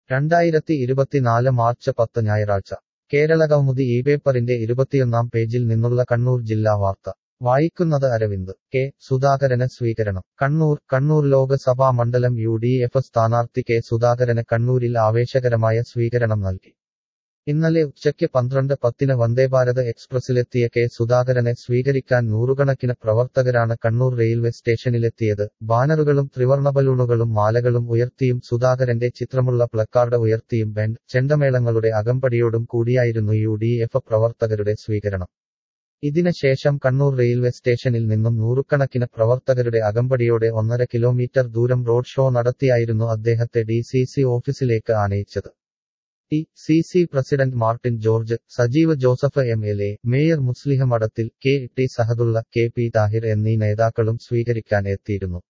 രണ്ടായിരത്തി ഇരുപത്തിനാല് മാർച്ച് പത്ത് ഞായറാഴ്ച കേരളകൗമുദി ഈ പേപ്പറിന്റെ ഇരുപത്തിയൊന്നാം പേജിൽ നിന്നുള്ള കണ്ണൂർ ജില്ലാ വാർത്ത വായിക്കുന്നത് അരവിന്ദ് കെ സുധാകരന് സ്വീകരണം കണ്ണൂർ കണ്ണൂർ ലോകസഭാ മണ്ഡലം യു ഡി എഫ് സ്ഥാനാർത്ഥി കെ സുധാകരന് കണ്ണൂരിൽ ആവേശകരമായ സ്വീകരണം നൽകി ഇന്നലെ ഉച്ചയ്ക്ക് പന്ത്രണ്ട് പത്തിന് വന്ദേഭാരത് എക്സ്പ്രസിലെത്തിയ കെ സുധാകരനെ സ്വീകരിക്കാൻ നൂറുകണക്കിന് പ്രവർത്തകരാണ് കണ്ണൂർ റെയിൽവേ സ്റ്റേഷനിലെത്തിയത് ബാനറുകളും ത്രിവർണ ബലൂണുകളും മാലകളും ഉയർത്തിയും സുധാകരന്റെ ചിത്രമുള്ള പ്ലക്കാർഡ് ഉയർത്തിയും ബാൻഡ് ചെണ്ടമേളങ്ങളുടെ അകമ്പടിയോടും കൂടിയായിരുന്നു യു ഡി എഫ് പ്രവർത്തകരുടെ സ്വീകരണം ഇതിന് ശേഷം കണ്ണൂർ റെയിൽവേ സ്റ്റേഷനിൽ നിന്നും നൂറുകണക്കിന് പ്രവർത്തകരുടെ അകമ്പടിയോടെ ഒന്നര കിലോമീറ്റർ ദൂരം റോഡ് ഷോ നടത്തിയായിരുന്നു അദ്ദേഹത്തെ ഡി സി സി ഓഫീസിലേക്ക് ആനയിച്ചത് T C C president Martin George Sajeev Joseph M L A mayor Musliha Madathil K T Sahadulla K P Thahir എന്നീ നേതാക്കളും സ്വീകരിക്കാൻ എത്തിയിരുന്നു